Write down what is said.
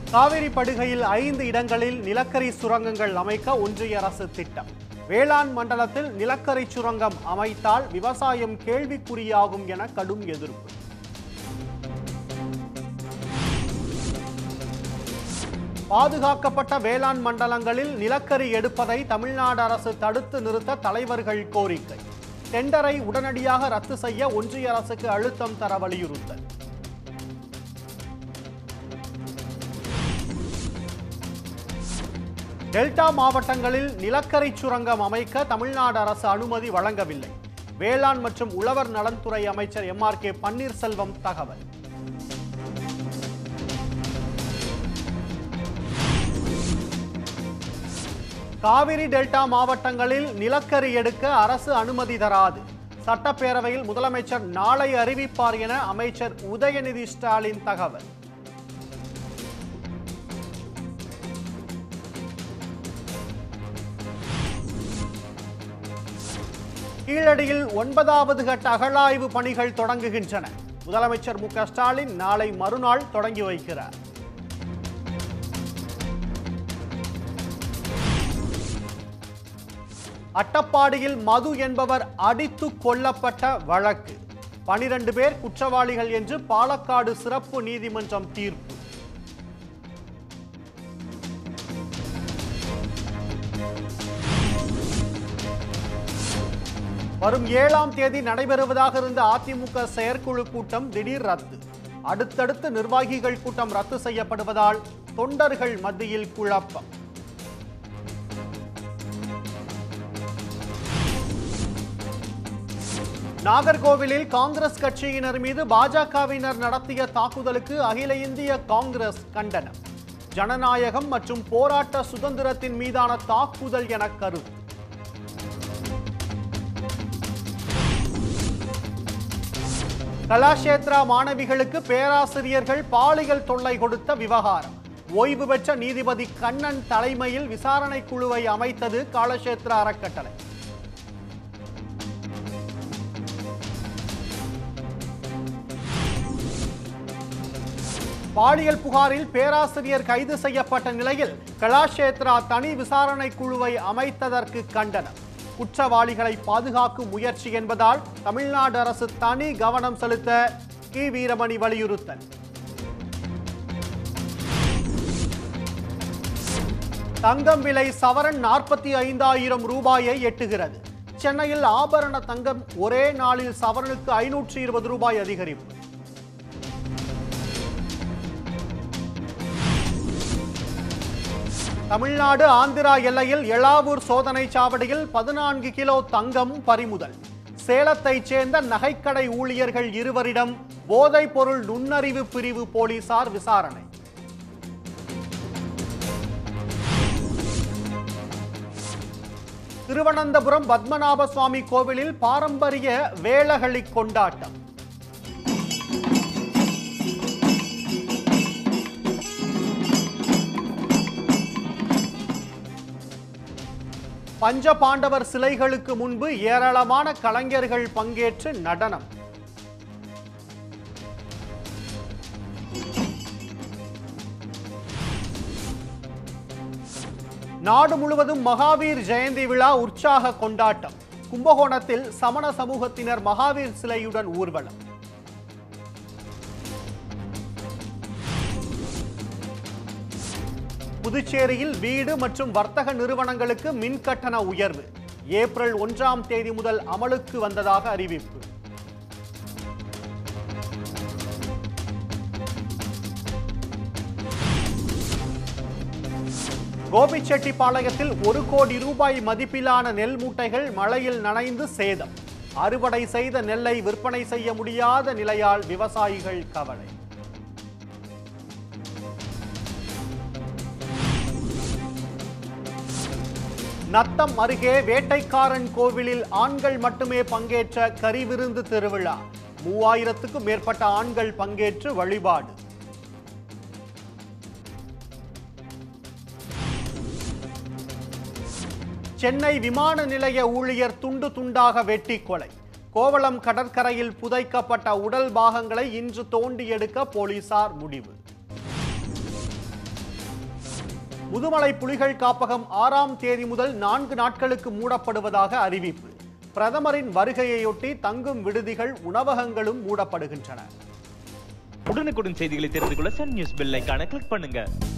காவிரி படுகையில் ஐந்து இடங்களில் நிலக்கரி சுரங்கங்கள் அமைக்க ஒன்றிய அரசு திட்டம் வேளாண் மண்டலத்தில் நிலக்கரி சுரங்கம் அமைத்தால் விவசாயம் கேள்விக்குறியாகும் என கடும் எதிர்ப்பு பாதுகாக்கப்பட்ட வேளாண் மண்டலங்களில் நிலக்கரி எடுப்பதை தமிழ்நாடு அரசு தடுத்து நிறுத்த தலைவர்கள் கோரிக்கை டெண்டரை உடனடியாக ரத்து செய்ய ஒன்றிய அரசுக்கு அழுத்தம் தர வலியுறுத்தல் டெல்டா மாவட்டங்களில் நிலக்கரி சுரங்கம் அமைக்க தமிழ்நாடு அரசு அனுமதி வழங்கவில்லை வேளாண் மற்றும் உழவர் நலன்துறை அமைச்சர் எம் ஆர் கே பன்னீர்செல்வம் தகவல் காவிரி டெல்டா மாவட்டங்களில் நிலக்கரி எடுக்க அரசு அனுமதி தராது சட்டப்பேரவையில் முதலமைச்சர் நாளை அறிவிப்பார் என அமைச்சர் உதயநிதி ஸ்டாலின் தகவல் கீழடியில் ஒன்பதாவது கட்ட அகழாய்வு பணிகள் தொடங்குகின்றன முதலமைச்சர் மு க ஸ்டாலின் நாளை மறுநாள் தொடங்கி வைக்கிறார் அட்டப்பாடியில் மது என்பவர் அடித்து கொல்லப்பட்ட வழக்கு பனிரெண்டு பேர் குற்றவாளிகள் என்று பாலக்காடு சிறப்பு நீதிமன்றம் தீர்ப்பு வரும் ஏழாம் தேதி நடைபெறுவதாக இருந்த அதிமுக செயற்குழு கூட்டம் திடீர் ரத்து அடுத்தடுத்து நிர்வாகிகள் கூட்டம் ரத்து செய்யப்படுவதால் தொண்டர்கள் மத்தியில் குழப்பம் நாகர்கோவிலில் காங்கிரஸ் கட்சியினர் மீது பாஜகவினர் நடத்திய தாக்குதலுக்கு அகில இந்திய காங்கிரஸ் கண்டனம் ஜனநாயகம் மற்றும் போராட்ட சுதந்திரத்தின் மீதான தாக்குதல் என கருத்து கலாஷேத்ரா மாணவிகளுக்கு பேராசிரியர்கள் பாலியல் தொல்லை கொடுத்த விவகாரம் ஓய்வு பெற்ற நீதிபதி கண்ணன் தலைமையில் விசாரணை குழுவை அமைத்தது காலஷேத்ரா அறக்கட்டளை பாலியல் புகாரில் பேராசிரியர் கைது செய்யப்பட்ட நிலையில் கலாஷேத்ரா தனி விசாரணை குழுவை அமைத்ததற்கு கண்டனம் குற்றவாளிகளை பாதுகாக்கும் முயற்சி என்பதால் தமிழ்நாடு அரசு தனி கவனம் செலுத்த கி வீரமணி வலியுறுத்தல் தங்கம் விலை சவரன் நாற்பத்தி ஐந்தாயிரம் ரூபாயை எட்டுகிறது சென்னையில் ஆபரண தங்கம் ஒரே நாளில் சவரனுக்கு ஐநூற்றி இருபது ரூபாய் அதிகரிப்பு தமிழ்நாடு ஆந்திரா எல்லையில் எளாவூர் சோதனை சாவடியில் பதினான்கு கிலோ தங்கம் பறிமுதல் சேலத்தைச் சேர்ந்த நகைக்கடை ஊழியர்கள் இருவரிடம் போதைப் பொருள் நுண்ணறிவு பிரிவு போலீசார் விசாரணை திருவனந்தபுரம் பத்மநாப சுவாமி கோவிலில் பாரம்பரிய வேளகளி கொண்டாட்டம் பஞ்ச பாண்டவர் சிலைகளுக்கு முன்பு ஏராளமான கலைஞர்கள் பங்கேற்று நடனம் நாடு முழுவதும் மகாவீர் ஜெயந்தி விழா உற்சாக கொண்டாட்டம் கும்பகோணத்தில் சமண சமூகத்தினர் மகாவீர் சிலையுடன் ஊர்வலம் புதுச்சேரியில் வீடு மற்றும் வர்த்தக நிறுவனங்களுக்கு மின் கட்டண உயர்வு ஏப்ரல் ஒன்றாம் தேதி முதல் அமலுக்கு வந்ததாக அறிவிப்பு கோபிச்செட்டிப்பாளையத்தில் ஒரு கோடி ரூபாய் மதிப்பிலான நெல் மூட்டைகள் மழையில் நனைந்து சேதம் அறுவடை செய்த நெல்லை விற்பனை செய்ய முடியாத நிலையால் விவசாயிகள் கவலை நத்தம் அருகே வேட்டைக்காரன் கோவிலில் ஆண்கள் மட்டுமே பங்கேற்ற கரிவிருந்து திருவிழா மூவாயிரத்துக்கும் மேற்பட்ட ஆண்கள் பங்கேற்று வழிபாடு சென்னை விமான நிலைய ஊழியர் துண்டு துண்டாக வெட்டி கொலை கோவளம் கடற்கரையில் புதைக்கப்பட்ட உடல் பாகங்களை இன்று தோண்டி எடுக்க போலீசார் முடிவு முதுமலை புலிகள் காப்பகம் ஆறாம் தேதி முதல் நான்கு நாட்களுக்கு மூடப்படுவதாக அறிவிப்பு பிரதமரின் வருகையையொட்டி தங்கும் விடுதிகள் உணவகங்களும் மூடப்படுகின்றன உடனுக்குடன் செய்திகளை தெரிந்து கொள்ள சன் நியூஸ் பெல் ஐகானை கிளிக் பண்ணுங்க